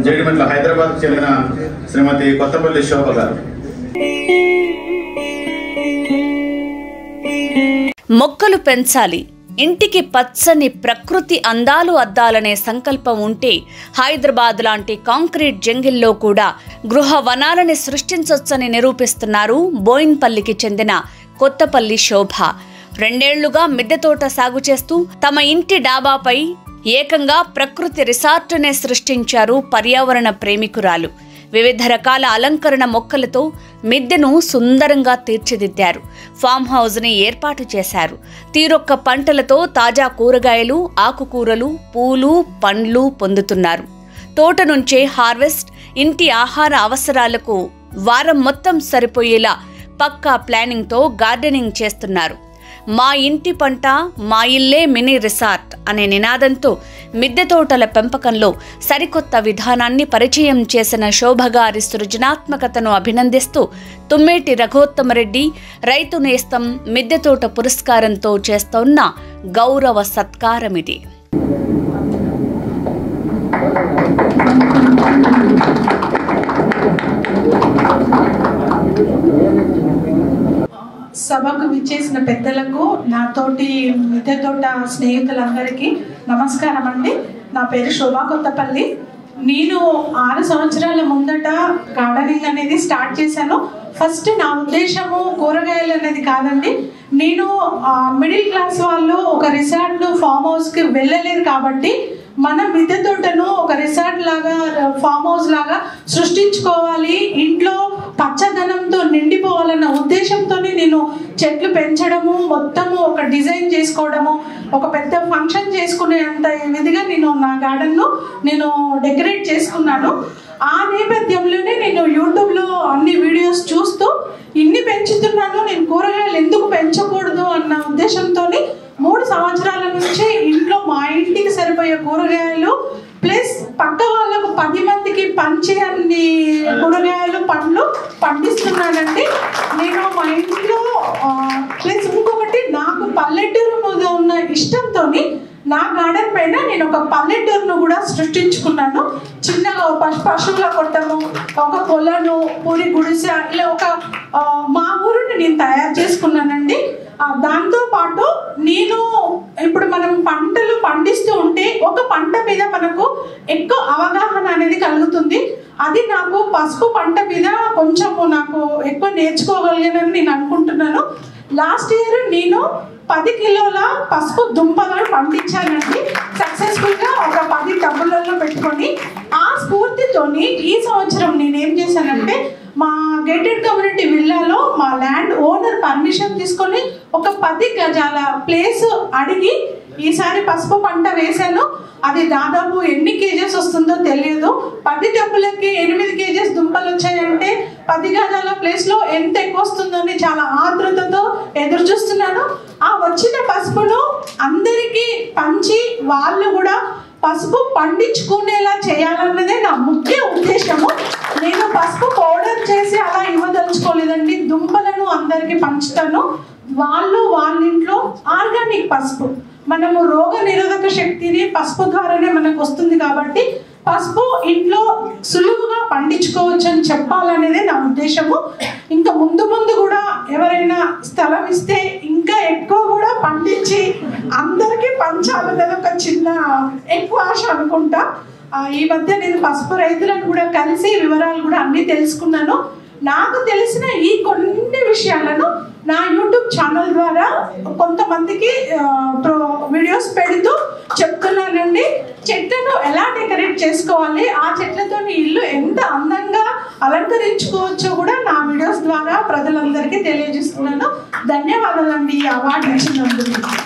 జేడిమెట్ల హైదరాబాద్ చెందిన శ్రీమతి కొత్తపల్లి శోభ గారు మొక్కలు పెంచాలి ఇంటికి పచ్చని ప్రకృతి అందాలు అద్దాలనే సంకల్పం ఉంటే హైదరాబాద్ లాంటి కాంక్రీట్ జంగిల్లో కూడా గృహ వనాలని సృష్టించొచ్చని నిరూపిస్తున్నారు బోయిన్పల్లికి చెందిన కొత్తపల్లి శోభ రెండేళ్లుగా మిద్దె తోట సాగు చేస్తూ తమ ఇంటి డాబాపై ఏకంగా ప్రకృతి రిసార్టునే సృష్టించారు పర్యావరణ ప్రేమికురాలు వివిధ రకాల అలంకరణ మొక్కలతో మిద్దెను సుందరంగా తీర్చిదిద్దారు ఫామ్ హౌస్ని ఏర్పాటు చేశారు తీరొక్క పంటలతో తాజా కూరగాయలు ఆకుకూరలు పూలు పండ్లు పొందుతున్నారు తోట నుంచే హార్వెస్ట్ ఇంటి ఆహార అవసరాలకు వారం మొత్తం సరిపోయేలా పక్కా ప్లానింగ్తో గార్డెనింగ్ చేస్తున్నారు మా ఇంటి పంట మా ఇల్లే మినీ రిసార్ట్ అనే నినాదంతో మిద్దె తోటల పెంపకంలో సరికొత్త విధానాన్ని పరిచయం చేసిన శోభగారి సృజనాత్మకతను అభినందిస్తూ తుమ్మేటి రఘోత్తమరెడ్డి రైతు నేస్తం మిద్దె తోట పురస్కారంతో చేస్తోన్న గౌరవ సత్కారమిది సభకు విచ్చేసిన పెద్దలకు నాతోటి మిద్దె తోట స్నేహితులందరికీ నమస్కారం అండి నా పేరు శోభా కొత్తపల్లి నేను ఆరు సంవత్సరాల ముందట గార్డెనింగ్ అనేది స్టార్ట్ చేశాను ఫస్ట్ నా ఉద్దేశము కూరగాయలు అనేది కాదండి నేను మిడిల్ క్లాస్ వాళ్ళు ఒక రిసార్ట్ ఫామ్ హౌస్కి వెళ్ళలేరు కాబట్టి మన మిద్దె తోటను ఒక రిసార్ట్ లాగా ఫామ్ హౌస్ లాగా సృష్టించుకోవాలి ఇంట్లో పచ్చదనంతో నిండిపోవాలన్న ఉద్దేశంతోనే నేను చెట్లు పెంచడము మొత్తము ఒక డిజైన్ చేసుకోవడము ఒక పెద్ద ఫంక్షన్ చేసుకునే అంత విధిగా నేను నా గార్డెన్ను నేను డెకరేట్ చేసుకున్నాను ఆ నేపథ్యంలోనే నేను యూట్యూబ్లో అన్ని వీడియోస్ చూస్తూ ఇన్ని పెంచుతున్నాను నేను కూరగాయలు ఎందుకు పెంచకూడదు అన్న ఉద్దేశంతోని మూడు సంవత్సరాల నుంచి ఇంట్లో మా ఇంటికి సరిపోయే కూరగాయలు ప్లస్ పక్క వాళ్ళకు పది మందికి పంచే అన్ని కూరగాయలు పండ్లు పండిస్తున్నానండి నేను మా ఇంట్లో ప్లస్ ఇంకొకటి నాకు పల్లెటూరు మీద ఉన్న ఇష్టంతోని నా గార్డెన్ పైన నేను ఒక పల్లెటూరును కూడా సృష్టించుకున్నాను చిన్నగా ఒక పశు పశువుల కొట్టము ఒక కొలను పూరి గుడిసె ఇలా ఒక ఆ, మా ఊరుని నేను తయారు చేసుకున్నానండి ఆ, దాంతో పాటు నేను ఇప్పుడు మనం పంటలు పండిస్తూ ఉంటే ఒక పంట మీద మనకు ఎక్కువ అవగాహన అనేది కలుగుతుంది అది నాకు పసుపు పంట మీద కొంచెము నాకు ఎక్కువ నేర్చుకోగలిగానని నేను అనుకుంటున్నాను లాస్ట్ ఇయర్ నేను పది కిలోల పసుపు దుంపలు పండించానండి సక్సెస్ఫుల్ గా ఒక పది టబ్బులలో పెట్టుకొని ఆ స్ఫూర్తితోని ఈ సంవత్సరం నేను ఏం చేశానంటే మా గేటెడ్ కమ్యూనిటీ విల్లాలో మా ల్యాండ్ ఓనర్ పర్మిషన్ తీసుకొని ఒక పది గజాల ప్లేస్ అడిగి ఈసారి పసుపు పంట వేశాను అది దాదాపు ఎన్ని కేజెస్ వస్తుందో తెలియదు పది డబ్బులకి ఎనిమిది కేజెస్ దుంపలు వచ్చాయంటే పది గజాల ప్లేస్ లో ఎంత ఎక్కువ వస్తుందో అని చాలా ఆతృతతో ఎదురు చూస్తున్నాను ఆ వచ్చిన పసుపును అందరికీ పంచి వాళ్ళు కూడా పసుపు పండించుకునేలా చేయాలన్నదే నా ముఖ్య ఉద్దేశము నేను పసుపు పౌడర్ చేసి అలా ఇవ్వదలుచుకోలేదండి దుంపలను అందరికీ పంచుతాను వాళ్ళు వాళ్ళ ఇంట్లో ఆర్గానిక్ పసుపు మనము రోగ నిరోధక శక్తిని పసుపు ద్వారానే మనకు వస్తుంది కాబట్టి పసుపు ఇంట్లో సులువుగా పండించుకోవచ్చు అని చెప్పాలనేది నా ఉద్దేశము ఇంకా ముందు ముందు కూడా ఎవరైనా స్థలం ఇస్తే ఇంకా ఎక్కువ కూడా పండించి అందరికీ పంచాలనేది ఒక చిన్న ఎక్కువ ఆశ అనుకుంటా ఆ, ఈ మధ్య నేను పసుపు రైతులను కూడా కలిసి వివరాలు కూడా అన్ని తెలుసుకున్నాను నాకు తెలిసిన ఈ కొన్ని విషయాలను నా యూట్యూబ్ ఛానల్ ద్వారా కొంతమందికి ఆ, ప్రో- వీడియోస్ పెడుతూ చెప్తున్నానండి చెట్లను ఎలా డెకరేట్ చేసుకోవాలి ఆ చెట్లతో ఇల్లు ఎంత అందంగా అలంకరించుకోవచ్చో కూడా నా వీడియోస్ ద్వారా ప్రజలందరికీ తెలియజేస్తున్నాను ధన్యవాదాలండి ఈ అవార్డు ఇచ్చినందుకు